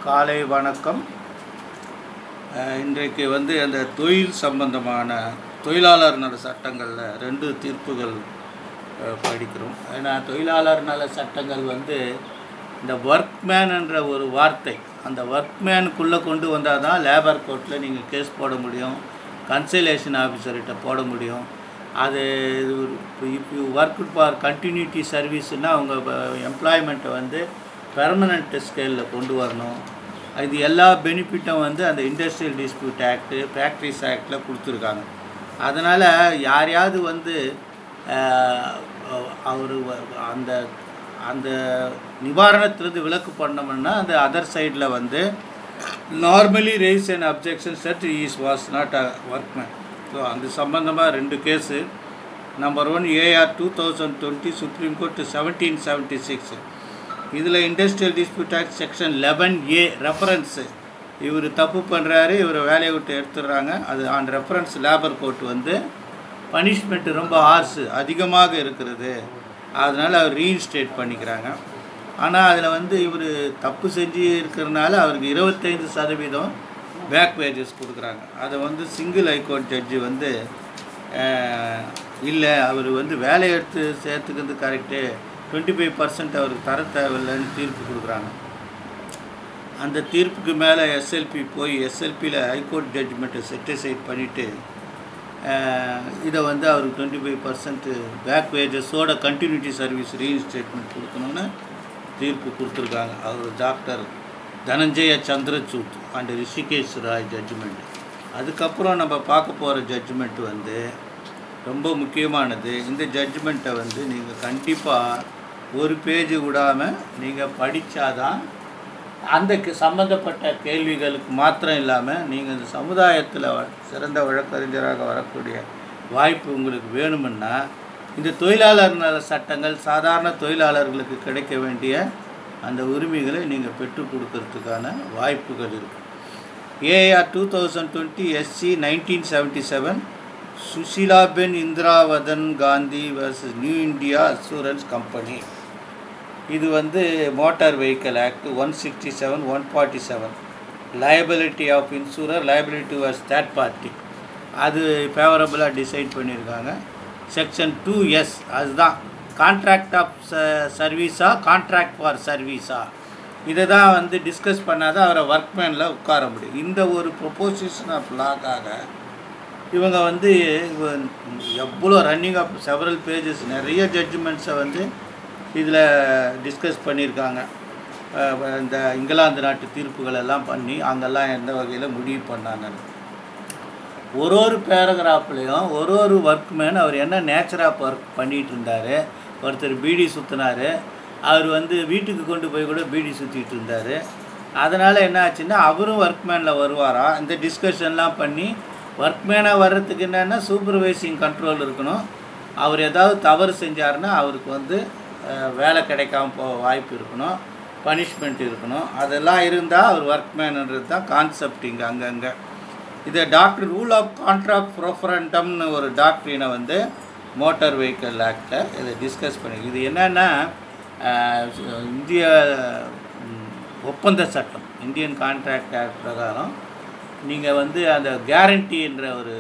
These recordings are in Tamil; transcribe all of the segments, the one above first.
காலை வணக்கம் அஹ், இன்றைக்கு வந்து அந்த தொழில் சம்பந்தமான தொழிலாளர் நல சட்டங்களில் ரெண்டு தீர்ப்புகள் அஹ், படிக்கிறோம் ஏன்னா தொழிலாளர் நல சட்டங்கள் வந்து இந்த ஒர்க்மேன் என்ற ஒரு வார்த்தை அந்த ஒர்க்மேனுக்குள்ளே கொண்டு வந்தால் தான் லேபர் கோர்ட்டில் நீங்கள் கேஸ் போட முடியும் கன்சலேஷன் ஆஃபீஸர்கிட்ட போட முடியும் அது if you work for continuity சர்வீஸ்னால் அவங்க எம்ப்ளாய்மெண்ட்டை வந்து பெர்மனண்ட் ஸ்கேலில் கொண்டு வரணும் இது எல்லா பெனிஃபிட்டும் வந்து அந்த இண்டஸ்ட்ரியல் டிஸ்பியூட் ஆக்ட்டு ஃபேக்ட்ரிஸ் ஆக்டில் கொடுத்துருக்காங்க அதனால் யாரையாவது வந்து அவர் அந்த அந்த நிவாரணத்திலிருந்து விலக்கு பண்ணோம்னா அந்த அதர் சைடில் வந்து normally raise and objection said is was not a workman so அந்த சம்பந்தமாக ரெண்டு case number one AR two thousand twenty supreme court seventeen seventy six இதில் industrial dispute act section eleven A reference இவர் தப்பு பண்ணுறாரு இவர் வேலையை விட்டு எடுத்துடுறாங்க அது ஆன் ரெஃபரன்ஸ் லேபர் கோர்ட் வந்து பனிஷ்மெண்ட்டு ரொம்ப ஹார்ஸு அதிகமாக இருக்கிறது அதனால் அவர் ரீஇன்ஸ்டேட் பண்ணிக்கிறாங்க ஆனால் அதில் வந்து இவர் தப்பு செஞ்சு இருக்கிறனால அவருக்கு இருபத்தைந்து சதவீதம் பேக் வேஜஸ் கொடுக்குறாங்க அதை வந்து சிங்கிள் ஹைகோர்ட் ஜட்ஜி வந்து இல்லை அவர் வந்து வேலையை எடுத்து சேர்த்துக்கிறது கரெக்டு டுவெண்ட்டி ஃபைவ் பர்சன்ட் அவருக்கு தர தேவையில்லைன்னு தீர்ப்பு கொடுக்குறாங்க அந்த தீர்ப்புக்கு மேலே எஸ்எல்பி போய் எஸ்எல்பியில் ஹைகோர்ட் ஜட்ஜ்மெண்ட்டை செட்டிசைட் பண்ணிவிட்டு இதை வந்து அவருக்கு டுவெண்ட்டி ஃபைவ் பர்சன்ட்டு பேக் வேஜஸோட கண்டினியூட்டி சர்வீஸ் ரீஇன்ஸ்டேட்மெண்ட் கொடுக்கணும்னு தீர்ப்பு கொடுத்துருக்காங்க அவர் doctor Dhananjaya Chandrachud and Hrishikesh Roy judgement அதுக்கப்புறம் நம்ம பார்க்க போகிற ஜட்ஜ்மெண்ட் வந்து ரொம்ப முக்கியமானது இந்த ஜட்ஜ்மெண்ட்டை வந்து நீங்கள் கண்டிப்பாக ஒரு பேஜ் விடாமல் நீங்கள் படித்தாதான் அந்த கே- சம்பந்தப்பட்ட கேள்விகளுக்கு மாத்திரம் இல்லாமல் நீங்கள் இந்த சமுதாயத்தில் சிறந்த வழக்கறிஞராக வரக்கூடிய வாய்ப்பு உங்களுக்கு வேணுமுன்னா இந்த தொழிலாளர் நல சட்டங்கள் சாதாரண தொழிலாளர்களுக்கு கிடைக்க வேண்டிய அந்த உரிமைகளை நீங்கள் பெற்றுக் கொடுக்கறதுக்கான வாய்ப்புகள் இருக்குது AR two thousand twenty SC nineteen seventy seven Sushilaben Indravadan Gandhi versus New India Assurance Company இது வந்து motor vehicle act one sixty seven one forty seven liability of insurer liability was third party அது ஃபேவரபுளாக டிசைட் பண்ணியிருக்காங்க செக்ஷன் டூ எஸ் அதுதான் கான்ட்ராக்ட் ஆஃப் சர்வீஸா கான்ட்ராக்ட் ஃபார் சர்வீஸா இதை தான் வந்து டிஸ்கஸ் பண்ணாதான் அவரை ஒர்க்மேனில் உட்கார முடியும் இந்த ஒரு ப்ரொபோசிஷன் ஆஃப் லாக்காக இவங்க வந்து இவ- எவ்வளோ ரன்னிங் ஆஃப் செவரல் பேஜஸ் நிறைய ஜட்ஜ்மெண்ட்ஸை வந்து இதில் டிஸ்கஸ் பண்ணியிருக்காங்க அஹ் இந்த இங்கிலாந்து நாட்டு தீர்ப்புகள் எல்லாம் பண்ணி அங்கெல்லாம் எந்த வகையில் முடிவு பண்ணாங்கன்னு ஒரு ஒரு பேராகிராஃப்லேயும் ஒரு ஒரு ஒர்க்மேன் அவர் என்ன நேச்சர் ஆஃப் ஒர்க் பண்ணிகிட்டு இருந்தார் ஒருத்தர் பீடி சுற்றினார் அவர் வந்து வீட்டுக்கு கொண்டு போய் கூட பீடி சுற்றிட்டு இருந்தார் அதனால் என்ன ஆச்சுன்னா அவரும் ஒர்க்மேனில் வருவாராம் இந்த டிஸ்கஷன்லாம் பண்ணி ஒர்க்மேனாக வர்றதுக்கு என்னென்னா சூப்பர்வைசிங் கண்ட்ரோல் இருக்கணும் அவர் ஏதாவது தவறு செஞ்சாருன்னா அவருக்கு வந்து அஹ், வேலை கிடைக்காம போக வாய்ப்பு இருக்கணும் பனிஷ்மெண்ட் இருக்கணும் அதெல்லாம் இருந்தால் அவர் ஒர்க்மேன்ன்றது தான் கான்செப்ட் இங்கே அங்கங்கே இதை டாக்டர் ரூல் ஆஃப் கான்ட்ராக்ட் ப்ரோஃபரண்டம்னு ஒரு டாக்டரினை வந்து மோட்டார் வெஹிக்கல் ஆக்டில் இதை டிஸ்கஸ் பண்ணி இது என்னென்னா இந்திய ம், ஒப்பந்த சட்டம் இந்தியன் கான்ட்ராக்ட் ஆக்ட் பிரகாரம் நீங்கள் வந்து அந்த கேரண்டின்ற ஒரு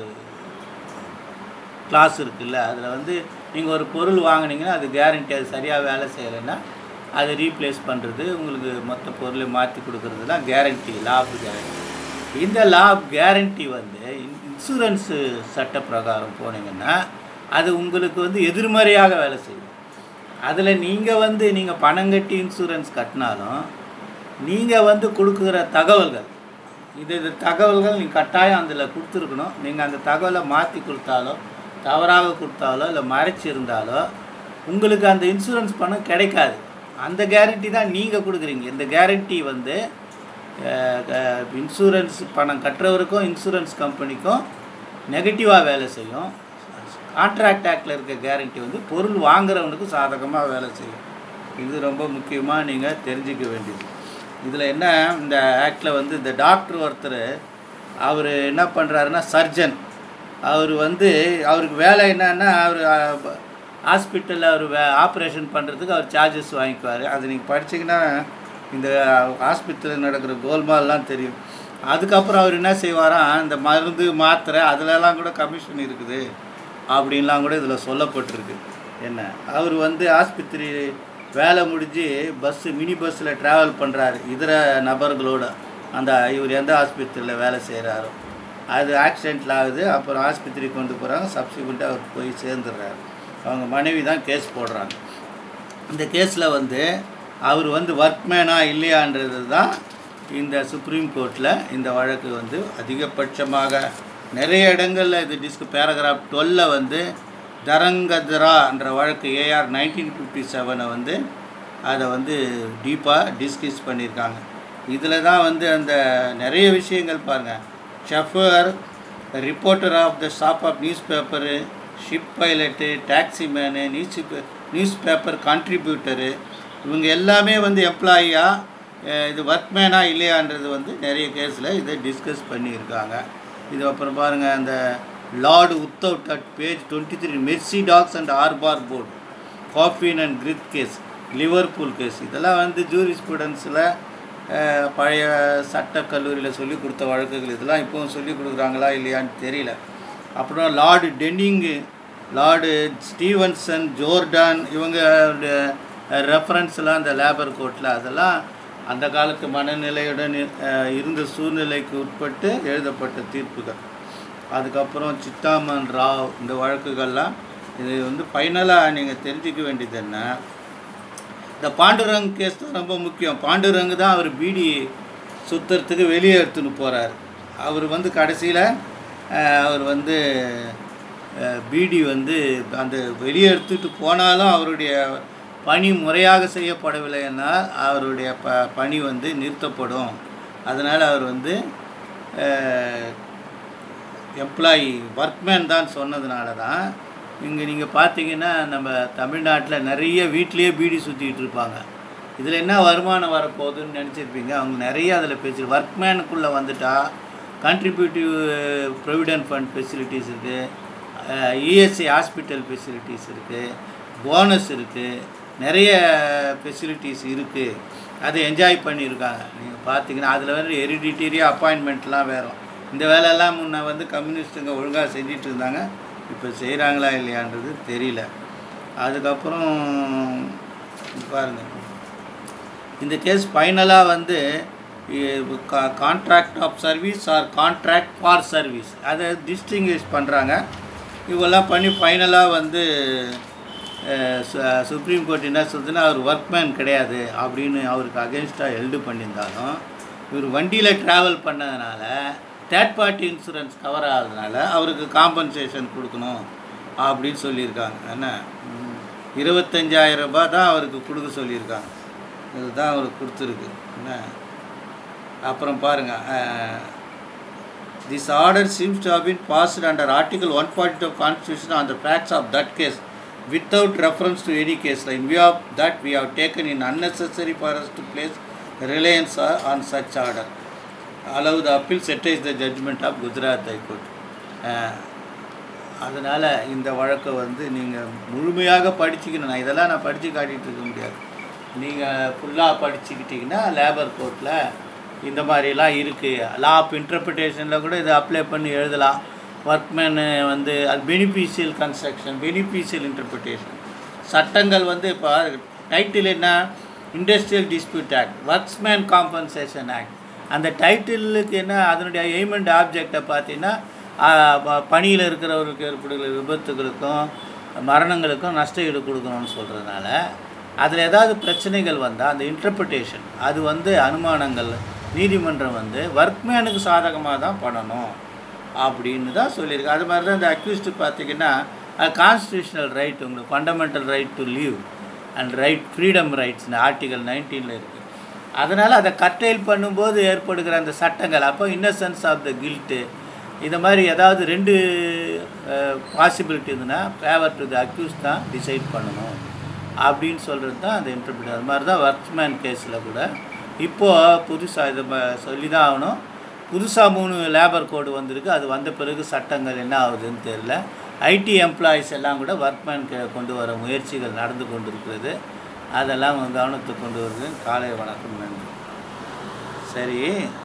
கிளாஸ் இருக்குல்ல அதில் வந்து நீங்கள் ஒரு பொருள் வாங்குனீங்கன்னா அது கேரண்டி அது சரியாக வேலை செய்யலைன்னா அதை ரீப்ளேஸ் பண்ணுறது உங்களுக்கு மொத்த பொருளை மாற்றி கொடுக்குறதுலாம் கேரண்டி லாப் கேரண்டி இந்த லாப் கேரண்டி வந்து இன்சூரன்ஸு சட்ட பிரகாரம் போனீங்கன்னா அது உங்களுக்கு வந்து எதிர்மறையாக வேலை செய்யும் அதில் நீங்கள் வந்து நீங்கள் பணம் கட்டி இன்சூரன்ஸ் கட்டினாலும் நீங்கள் வந்து கொடுக்குற தகவல்கள் இது இது தகவல்கள் நீங்கள் கட்டாயம் அதில் கொடுத்துருக்கணும் நீங்கள் அந்த தகவலை மாற்றி கொடுத்தாலோ தவறாக கொடுத்தாலோ இல்லை மறைச்சிருந்தாலோ உங்களுக்கு அந்த இன்சூரன்ஸ் பணம் கிடைக்காது அந்த கேரண்டி தான் நீங்கள் கொடுக்குறீங்க இந்த கேரண்டி வந்து இன்சூரன்ஸ் பணம் கட்டுறவருக்கும் இன்சூரன்ஸ் கம்பெனிக்கும் நெகட்டிவாக வேலை செய்யும் கான்ட்ராக்ட் ஆக்டில் இருக்க கேரண்டி வந்து பொருள் வாங்குறவனுக்கு சாதகமாக வேலை செய்யும் இது ரொம்ப முக்கியமாக நீங்கள் தெரிஞ்சுக்க வேண்டியது இதில் என்ன இந்த ஆக்டில் வந்து இந்த டாக்டர் ஒருத்தர் அவர் என்ன பண்ணுறாருன்னா சர்ஜன் அவர் வந்து அவருக்கு வேலை என்னன்னா அவர் ஹாஸ்பிட்டலில் அவர் வே ஆப்ரேஷன் பண்ணுறதுக்கு அவர் சார்ஜஸ் வாங்கிக்குவார் அது நீங்கள் படிச்சீங்கன்னா இந்த ஆஸ்பத்திரியில் நடக்கிற கோல்மால்லாம் தெரியும் அதுக்கப்புறம் அவர் என்ன செய்வாராம் இந்த மருந்து மாத்திரை அதிலெல்லாம் கூட கமிஷன் இருக்குது அப்படின்லாம் கூட இதில் சொல்லப்பட்டிருக்கு என்ன அவர் வந்து ஆஸ்பத்திரி வேலை முடிஞ்சு பஸ்ஸு மினி பஸ்ஸில் ட்ராவல் பண்ணுறாரு இதர நபர்களோட அந்த இவர் எந்த ஆஸ்பத்திரியில் வேலை செய்கிறாரோ அது ஆக்சிடெண்ட்டில் ஆகுது அப்புறம் ஆஸ்பத்திரிக்கு கொண்டு போகிறாங்க சப்சிக்வெண்ட்டாக அவர் போய் சேர்ந்துடுறாரு அவங்க மனைவி தான் கேஸ் போடுறாங்க இந்த கேஸில் வந்து அவர் வந்து ஒர்க்மேனா இல்லையான்றது தான் இந்த சுப்ரீம் கோர்ட்டில் இந்த வழக்கு வந்து அதிகபட்சமாக நிறைய இடங்களில் இது டிஸ்க் பேராகிராஃப் டுவெல்ல வந்து தரங்கதரான்ற வழக்கு ஏஆர் நைன்டீன் ஃபிஃப்டி செவனை வந்து அதை வந்து டீப்பாக டிஸ்கஸ் பண்ணியிருக்காங்க இதில் தான் வந்து அந்த நிறைய விஷயங்கள் பாருங்கள் chauffeur reporter of the shop of news paper ship pilot taxi man news news paper contributor இவங்க எல்லாமே வந்து எம்ப்ளாயியாக இது ஒர்க்மேனா இல்லையான்றது வந்து நிறைய கேஸில் இதை டிஸ்கஸ் பண்ணியிருக்காங்க இது அப்புறம் பாருங்கள் அந்த lord Uthwatt at page twenty three Mersey docks and harbour board Coggins and Griffith case Liverpool case இதெல்லாம் வந்து ஜூரி ஸ்டூடெண்ட்ஸில் பழைய சட்டக் கல்லூரியில் சொல்லி கொடுத்த வழக்குகள் இதெல்லாம் இப்போவும் சொல்லி கொடுக்குறாங்களா இல்லையான்னு தெரியல அப்புறம் lord Denning lord Stevenson Jordan இவங்க ரெஃபரன்ஸ்லாம் அந்த லேபர் கோர்ட்டில் அதெல்லாம் அந்த காலத்து மனநிலையுடன் அஹ், இருந்த சூழ்நிலைக்கு உட்பட்டு எழுதப்பட்ட தீர்ப்புகள் அதுக்கப்புறம் சித்தாமன் ராவ் இந்த வழக்குகள்லாம் இது வந்து ஃபைனலாக நீங்கள் தெரிஞ்சுக்க வேண்டியது என்ன இந்த பாண்டுரங் கேஸ் தான் ரொம்ப முக்கியம் பாண்டுரங்கு தான் அவர் பீடி சுத்துறதுக்கு வெளியே எடுத்துன்னு போகிறார் அவர் வந்து கடைசியில் அவர் வந்து அஹ், பீடி வந்து அந்த வெளியே எடுத்துட்டு போனாலும் அவருடைய பணி முறையாக செய்யப்படவில்லை என்றால் அவருடைய ப பணி வந்து நிறுத்தப்படும் அதனால் அவர் வந்து எம்ப்ளாயி ஒர்க்மேன் தான் சொன்னதுனால தான் இங்கே நீங்கள் பார்த்தீங்கன்னா நம்ம தமிழ்நாட்டில் நிறைய வீட்லேயே பீடி சுற்றிக்கிட்டு இருப்பாங்க இதில் என்ன வருமானம் வரப்போகுதுன்னு நினச்சிருப்பீங்க அவங்க நிறைய அதில் பேசி ஒர்க்மேனுக்குள்ளே வந்துட்டா கான்ட்ரிபியூட்டிவ் ப்ரொவிடென்ட் ஃபண்ட் ஃபெசிலிட்டிஸ் இருக்குது இஎஸ்சி ஹாஸ்பிட்டல் ஃபெசிலிட்டிஸ் இருக்குது போனஸ் இருக்குது நிறைய ஃபெசிலிட்டிஸ் இருக்குது அதை என்ஜாய் பண்ணியிருக்காங்க நீங்கள் பார்த்தீங்கன்னா அதில் வந்து ஹெரிடிட்டரியாக அப்பாயின்மெண்ட்லாம் வேறும் இந்த வேலையெல்லாம் முன்ன வந்து கம்யூனிஸ்ட்டுங்க ஒழுங்காக செஞ்சிட்டு இருந்தாங்க இப்போ செய்கிறாங்களா இல்லையான்றது தெரியல அதுக்கப்புறம் பாருங்கள் இந்த கேஸ் ஃபைனலாக வந்து contract of service or contract for service அதை டிஸ்டிங்விஷ் பண்ணுறாங்க இவெல்லாம் பண்ணி ஃபைனலாக வந்து அஹ், சு- சுப்ரீம் கோர்ட் என்ன சொல்லுதுன்னா அவர் ஒர்க்மேன் கிடையாது அப்படின்னு அவருக்கு அகேன்ஸ்டாக எழுது பண்ணியிருந்தாலும் இவர் வண்டியில் ட்ராவல் பண்ணதுனால தேர்ட் பார்ட்டி இன்சூரன்ஸ் கவர் ஆகிறதுனால அவருக்கு காம்பன்சேஷன் கொடுக்கணும் அப்படின்னு சொல்லியிருக்காங்க என்ன ம், 25000 ரூபாய் தான் அவருக்கு கொடுக்க சொல்லியிருக்காங்க இதுதான் அவருக்கு கொடுத்துருக்கு என்ன அப்புறம் பாருங்கள் This order seems to have been passed under Article 142 of Constitution on the facts of that case without reference to any case. In view of that, we have taken in unnecessary for us to place reliance uh, on such order. Allow the appeal settles the judgment of Gujarat High Court. Uh, அதனால் இந்த வழக்கை வந்து நீங்கள் முழுமையாக படிச்சுக்கணும் நான் இதெல்லாம் நான் படித்து காட்டிகிட்டு இருக்க முடியாது நீங்கள் ஃபுல்லாக படிச்சுக்கிட்டிங்கன்னா லேபர் கோர்ட்டில் இந்த மாதிரிலாம் இருக்குது லா ஆஃப் இன்டர்பிரிட்டேஷனில் கூட இதை அப்ளை பண்ணி எழுதலாம் ஒர்க்மேனு வந்து அது பெனிஃபிஷியல் கன்ஸ்ட்ரக்ஷன் பெனிஃபிஷியல் இன்டர்பிரிட்டேஷன் சட்டங்கள் வந்து இப்போ டைட்டில் என்ன industrial dispute act workmen's compensation act அந்த டைட்டிலுக்கு என்ன அதனுடைய எய்ம் அண்ட் ஆப்ஜெக்டை பார்த்தீங்கன்னா பணியில் இருக்கிறவருக்கு ஏற்படுகிற விபத்துகளுக்கும் மரணங்களுக்கும் நஷ்ட ஈடு கொடுக்கணும்னு சொல்கிறதுனால அதில் ஏதாவது பிரச்சனைகள் வந்தால் அந்த இன்டர்பிரிட்டேஷன் அது வந்து அனுமானங்கள் நீதிமன்றம் வந்து ஒர்க்மேனுக்கு சாதகமாக தான் பண்ணணும் அப்படின்னு தான் சொல்லியிருக்கு அது மாதிரி தான் இந்த அக்யூஸ்டு பார்த்தீங்கன்னா கான்ஸ்டியூஷனல் ரைட் உங்களுக்கு fundamental right to leave and right freedom rights இந்த ஆர்டிகல் நைன்டீனில் இருக்குது அதனால் அதை கட்டைல் பண்ணும்போது ஏற்படுகிற அந்த சட்டங்கள் அப்போ இன்னசென்ஸ் ஆஃப் த கில்ட்டு இந்த மாதிரி ஏதாவது ரெண்டு பாசிபிலிட்டி இருந்ததுன்னா ஃபேவர் டு த அக்யூஸ் தான் டிசைட் பண்ணணும் அப்படின்னு சொல்கிறது தான் அந்த இன்டர்பிரிட் அது மாதிரி தான் ஒர்க்ஸ்மேன் கேஸில் கூட இப்போது புதுசாக இதை ம- சொல்லி தான் ஆகணும் புதுசாக மூணு லேபர் கோடு வந்திருக்கு அது வந்த பிறகு சட்டங்கள் என்ன ஆகுதுன்னு தெரியல ஐடி எம்ப்ளாயிஸ் எல்லாம் கூட ஒர்க்மேன் கொண்டு வர முயற்சிகள் நடந்து கொண்டிருக்கிறது அதெல்லாம் கவனத்துக்கு கொண்டு வருது காலை வணக்கம் நன்றி சரி